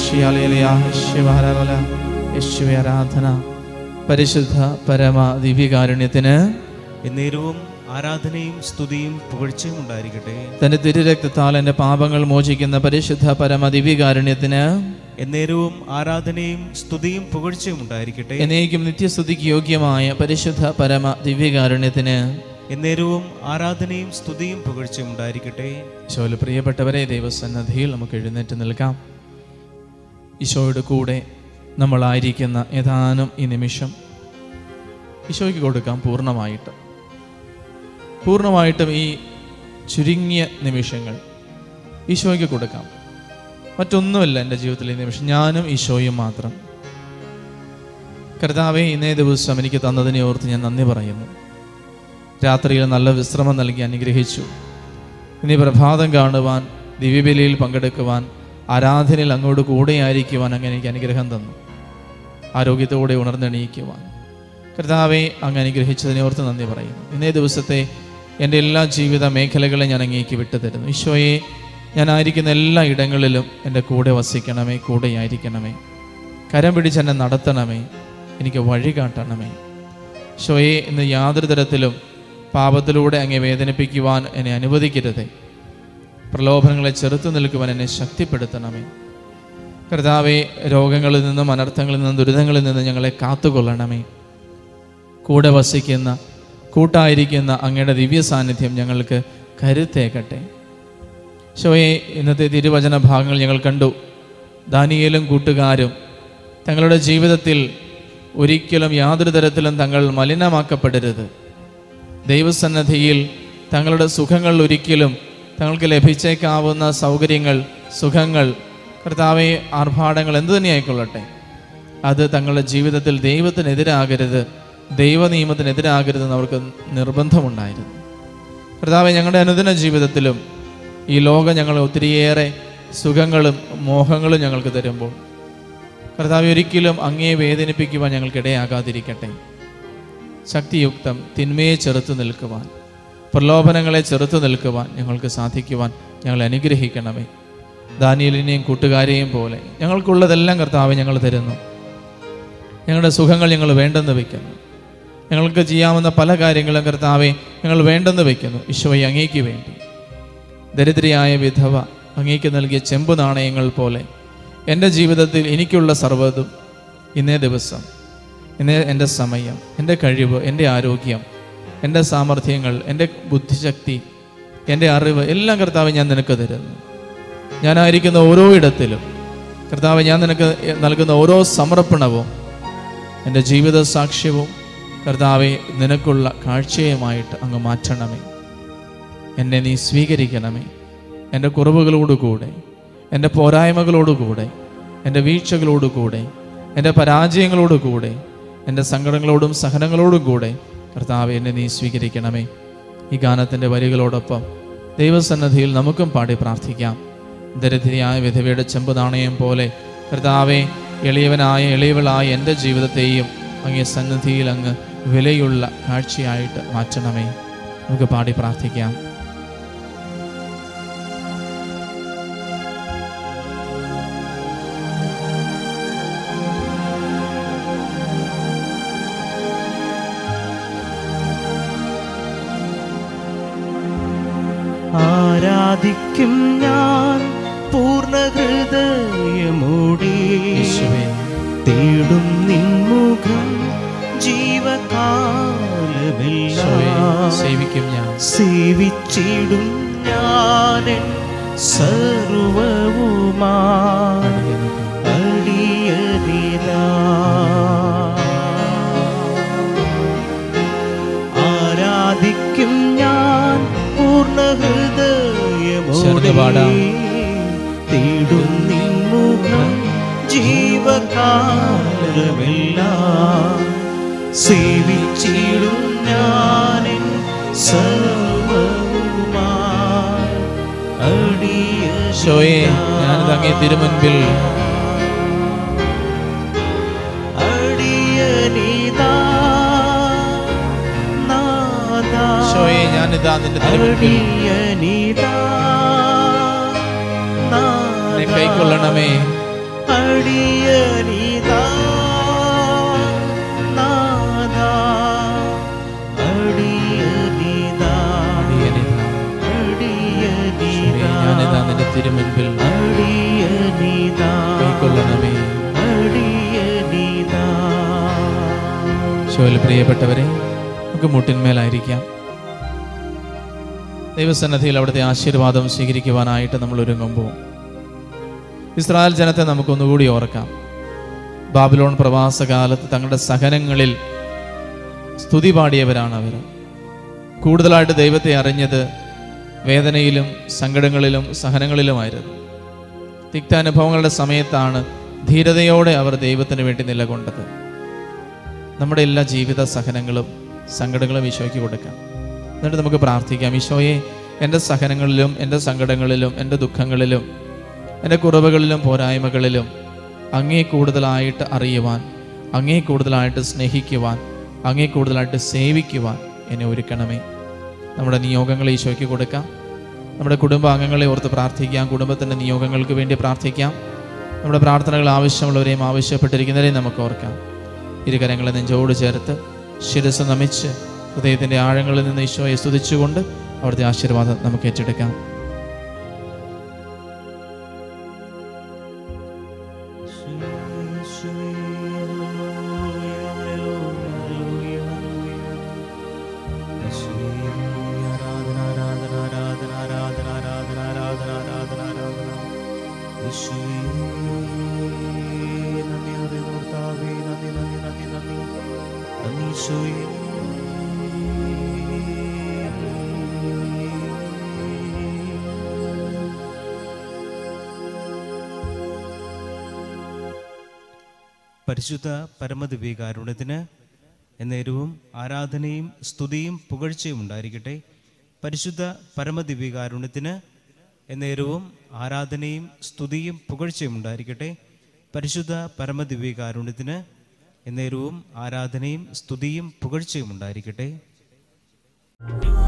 ശിയാലയ ശിവാരാധന യേശുവെ ആരാധന പരിശുദ്ധ പരമ ദിവ്യകാരുണ്യത്തിന് എന്നേരവും ആരാധനയും സ്തുതിയും പുകഴ്ചയും ഉണ്ടായിരിക്കട്ടെ തന്റെ തിരുരക്തത്താൽ എൻ്റെ പാപങ്ങൾ മോചിക്കുന്ന പരിശുദ്ധ പരമ ദിവ്യകാരുണ്യത്തിന് എന്നേരവും ആരാധനയും സ്തുതിയും പുകഴ്ചയും ഉണ്ടായിരിക്കട്ടെ എന്നേക്കും നിത്യസ്തുതിക്ക് യോഗ്യമായ പരിശുദ്ധ പരമ ദിവ്യകാരുണ്യത്തിന് എന്നേരവും ആരാധനയും സ്തുതിയും പുകഴ്ചയും ഉണ്ടായിരിക്കട്ടെ ഈശോയിൽ പ്രിയപ്പെട്ടവരെ ദൈവസന്നദ്ധിയിൽ നമുക്ക് എഴുന്നേറ്റ് നിൽക്കാം ഈശോയുടെ കൂടെ നമ്മളായിരിക്കുന്ന ഏതാനും ഈ നിമിഷം ഈശോയ്ക്ക് കൊടുക്കാം പൂർണ്ണമായിട്ട് പൂർണ്ണമായിട്ടും ഈ ചുരുങ്ങിയ നിമിഷങ്ങൾ ഈശോയ്ക്ക് കൊടുക്കാം മറ്റൊന്നുമല്ല എൻ്റെ ജീവിതത്തിൽ ഈ നിമിഷം ഞാനും ഈശോയും മാത്രം കർത്താവെ ഇന്നേ ദിവസം എനിക്ക് തന്നതിനെ ഓർത്ത് ഞാൻ നന്ദി പറയുന്നു രാത്രിയിൽ നല്ല വിശ്രമം നൽകി അനുഗ്രഹിച്ചു ഇനി പ്രഭാതം കാണുവാൻ ദിവ്യബലിയിൽ പങ്കെടുക്കുവാൻ ആരാധനയിൽ അങ്ങോട്ട് കൂടെയായിരിക്കുവാൻ അങ്ങനെ എനിക്ക് അനുഗ്രഹം തന്നു ആരോഗ്യത്തോടെ ഉണർന്നെണീക്കുവാൻ കർത്താവെ അങ്ങ് അനുഗ്രഹിച്ചതിനെ ഓർത്ത് നന്ദി പറയുന്നു ഇന്നേ ദിവസത്തെ എൻ്റെ എല്ലാ ജീവിത മേഖലകളെ ഞാൻ അങ്ങേക്ക് വിട്ടു തരുന്നു ഈശോയെ ഞാനായിരിക്കുന്ന എല്ലാ ഇടങ്ങളിലും എൻ്റെ കൂടെ വസിക്കണമേ കൂടെയായിരിക്കണമേ കരം പിടിച്ച് എന്നെ നടത്തണമേ എനിക്ക് വഴി കാട്ടണമേ ഈശോയെ ഇന്ന് യാതൊരു തരത്തിലും പാപത്തിലൂടെ അങ്ങേ വേദനിപ്പിക്കുവാൻ എന്നെ അനുവദിക്കരുതേ പ്രലോഭനങ്ങളെ ചെറുത്തു നിൽക്കുവാൻ എന്നെ ശക്തിപ്പെടുത്തണമേ കർത്താവെ രോഗങ്ങളിൽ നിന്നും അനർത്ഥങ്ങളിൽ നിന്നും ദുരിതങ്ങളിൽ നിന്നും ഞങ്ങളെ കാത്തുകൊള്ളണമേ കൂടെ വസിക്കുന്ന കൂട്ടായിരിക്കുന്ന അങ്ങയുടെ ദിവ്യ സാന്നിധ്യം ഞങ്ങൾക്ക് കരുത്തേക്കട്ടെ ഷോയെ ഇന്നത്തെ തിരുവചന ഭാഗങ്ങൾ ഞങ്ങൾ കണ്ടു ദാനിയേലും കൂട്ടുകാരും തങ്ങളുടെ ജീവിതത്തിൽ ഒരിക്കലും യാതൊരു തരത്തിലും തങ്ങൾ മലിനമാക്കപ്പെടരുത് ദൈവസന്നദ്ധിയിൽ തങ്ങളുടെ സുഖങ്ങൾ ഒരിക്കലും തങ്ങൾക്ക് ലഭിച്ചേക്കാവുന്ന സൗകര്യങ്ങൾ സുഖങ്ങൾ കർത്താവെ ആർഭാടങ്ങൾ എന്തു തന്നെയായിക്കൊള്ളട്ടെ അത് തങ്ങളുടെ ജീവിതത്തിൽ ദൈവത്തിനെതിരാകരുത് ദൈവനിയമത്തിനെതിരാകരുതെന്ന് അവർക്ക് നിർബന്ധമുണ്ടായിരുന്നു കർത്താവെ ഞങ്ങളുടെ അനുദിന ജീവിതത്തിലും ഈ ലോകം ഞങ്ങൾ ഒത്തിരിയേറെ സുഖങ്ങളും മോഹങ്ങളും ഞങ്ങൾക്ക് തരുമ്പോൾ കർത്താവ് ഒരിക്കലും അങ്ങേ വേദനിപ്പിക്കുവാൻ ഞങ്ങൾക്കിടയാകാതിരിക്കട്ടെ ശക്തിയുക്തം തിന്മയെ ചെറുത്തു നിൽക്കുവാൻ പ്രലോഭനങ്ങളെ ചെറുത്തു നിൽക്കുവാൻ ഞങ്ങൾക്ക് സാധിക്കുവാൻ ഞങ്ങൾ അനുഗ്രഹിക്കണമേ ദാനിയലിനെയും കൂട്ടുകാരെയും പോലെ ഞങ്ങൾക്കുള്ളതെല്ലാം കർത്താവ് ഞങ്ങൾ തരുന്നു ഞങ്ങളുടെ സുഖങ്ങൾ ഞങ്ങൾ വേണ്ടെന്ന് വയ്ക്കുന്നു ഞങ്ങൾക്ക് ചെയ്യാവുന്ന പല കാര്യങ്ങളും കർത്താവെ ഞങ്ങൾ വേണ്ടെന്ന് വയ്ക്കുന്നു ഈശോയെ അങ്ങേക്ക് വേണ്ടി ദരിദ്രയായ വിധവ അങ്ങേക്ക് നൽകിയ ചെമ്പു നാണയങ്ങൾ പോലെ എൻ്റെ ജീവിതത്തിൽ എനിക്കുള്ള സർവ്വതും ഇന്നേ ദിവസം ഇന്നേ എൻ്റെ സമയം എൻ്റെ കഴിവ് എൻ്റെ ആരോഗ്യം എൻ്റെ സാമർഥ്യങ്ങൾ എൻ്റെ ബുദ്ധിശക്തി എൻ്റെ അറിവ് എല്ലാം കർത്താവ് ഞാൻ നിനക്ക് തരുന്നു ഞാനായിരിക്കുന്ന ഓരോ ഇടത്തിലും കർത്താവ് ഞാൻ നിനക്ക് നൽകുന്ന ഓരോ സമർപ്പണവും എൻ്റെ ജീവിത സാക്ഷ്യവും കർത്താവെ നിനക്കുള്ള കാഴ്ചയുമായിട്ട് അങ്ങ് മാറ്റണമേ എന്നെ നീ സ്വീകരിക്കണമേ എൻ്റെ കുറവുകളോടുകൂടെ എൻ്റെ പോരായ്മകളോടുകൂടെ എൻ്റെ വീഴ്ചകളോടുകൂടെ എൻ്റെ പരാജയങ്ങളോടുകൂടെ എൻ്റെ സങ്കടങ്ങളോടും സഹനങ്ങളോടും കൂടെ കർത്താവ് എന്നെ നീ സ്വീകരിക്കണമേ ഈ ഗാനത്തിൻ്റെ വരികളോടൊപ്പം ദൈവസന്നദ്ധിയിൽ നമുക്കും പാടി പ്രാർത്ഥിക്കാം ദരിദ്രയായ വിധവയുടെ ചെമ്പ് നാണയം പോലെ കർത്താവെ എളിയവനായ എളിയവളായ എൻ്റെ ജീവിതത്തെയും അങ്ങേ സന്നിധിയിൽ അങ്ങ് വിലയുള്ള കാഴ്ചയായിട്ട് മാറ്റണമേ നമുക്ക് പാടി പ്രാർത്ഥിക്കാം ആരാധിക്കും ഞാൻ പൂർണ്ണ ഹൃദയമോടി യേശുവേ തേടും നിൻമുഖം ഈശോയെ ജീവകാലമെല്ലാം സേവിക്കും ഞാൻ സേവിച്ചിടും ഞാനൻ സർവവുമാ അടിയതിനാ ആരാധിക്കും ഞാൻ പൂർണ്ണ ചേർന്ന് ഹൃദയമോടെ പാടാം. തേടും നിൻമുഖം ജീവകാലമെല്ലാം സേവിച്ചിടും ഞാനിൻ സർവവുമായി അടിയ ഈശോയെ ഞാനിത് അങ്ങേ തിരുമുൻപിൽ അടിയനിതാ നാദാ ഈശോയെ ഞാനിതാ നിന്റെ തിരുമുൻപിൽ അടിയനിതാ എന്നെ കൈക്കൊള്ളണമേ അടിയനിതാ നാദാ അടിയനിതാ അടിയനിതാ. അടിയനിതാ ഈശോയെ, ഞാനിതാ നിന്റെ തിരുമുൻപിൽ അടിയനിതാ കൈക്കൊള്ളണമേ അടിയനിതാ ഈശോയിൽ പ്രിയപ്പെട്ടവരെ നമുക്ക് മുട്ടിന്മേലായിരിക്കാം ദൈവസന്നദ്ധിയിൽ അവിടുത്തെ ആശീർവാദം സ്വീകരിക്കുവാനായിട്ട് നമ്മൾ ഒരുങ്ങുമ്പോൾ ഇസ്രായേൽ ജനത്തെ നമുക്കൊന്നുകൂടി ഓർക്കാം ബാബിലോൺ പ്രവാസകാലത്ത് തങ്ങളുടെ സഹനങ്ങളിൽ സ്തുതി പാടിയവരാണ് അവർ കൂടുതലായിട്ട് ദൈവത്തെ അറിഞ്ഞത് വേദനയിലും സങ്കടങ്ങളിലും സഹനങ്ങളിലുമായിരുന്നു തിക്താനുഭവങ്ങളുടെ സമയത്താണ് ധീരതയോടെ അവർ ദൈവത്തിന് വേണ്ടി നിലകൊണ്ടത് നമ്മുടെ എല്ലാ ജീവിത സഹനങ്ങളും സങ്കടങ്ങളും ഈശോയ്ക്ക് കൊടുക്കാം എന്നിട്ട് നമുക്ക് പ്രാർത്ഥിക്കാം ഈശോയെ എൻ്റെ സഹനങ്ങളിലും എൻ്റെ സങ്കടങ്ങളിലും എൻ്റെ ദുഃഖങ്ങളിലും എൻ്റെ കുറവുകളിലും പോരായ്മകളിലും അങ്ങേ കൂടുതലായിട്ട് അറിയുവാൻ അങ്ങേ കൂടുതലായിട്ട് സ്നേഹിക്കുവാൻ അങ്ങേ കൂടുതലായിട്ട് സേവിക്കുവാൻ എന്നെ ഒരുക്കണമേ നമ്മുടെ നിയോഗങ്ങൾ ഈശോയ്ക്ക് കൊടുക്കാം നമ്മുടെ കുടുംബാംഗങ്ങളെ ഓർത്ത് പ്രാർത്ഥിക്കാം കുടുംബത്തിൻ്റെ നിയോഗങ്ങൾക്ക് വേണ്ടി പ്രാർത്ഥിക്കാം നമ്മുടെ പ്രാർത്ഥനകൾ ആവശ്യമുള്ളവരെയും ആവശ്യപ്പെട്ടിരിക്കുന്നവരെയും നമുക്ക് ഓർക്കാം ഇരുകരങ്ങളെ നെഞ്ചോട് ചേർത്ത് ശിരസ് നമിച്ച് ഹൃദയത്തിൻ്റെ ആഴങ്ങളിൽ നിന്ന് ഈശോയെ സ്തുതിച്ചുകൊണ്ട് അവിടുത്തെ ആശീർവാദം നമുക്ക് ഏറ്റെടുക്കാം പരിശുദ്ധ പരമദിവ്യകാരുണ്യത്തിന് എന്നേരവും ആരാധനയും സ്തുതിയും പുകഴ്ചയും ഉണ്ടായിരിക്കട്ടെ പരിശുദ്ധ പരമദിവ്യകാരുണ്യത്തിന് എന്നേരവും ആരാധനയും സ്തുതിയും പുകഴ്ചയും ഉണ്ടായിരിക്കട്ടെ പരിശുദ്ധ പരമദിവ്യകാരുണ്യത്തിന് എന്നേരവും ആരാധനയും സ്തുതിയും പുകഴ്ചയും ഉണ്ടായിരിക്കട്ടെ ും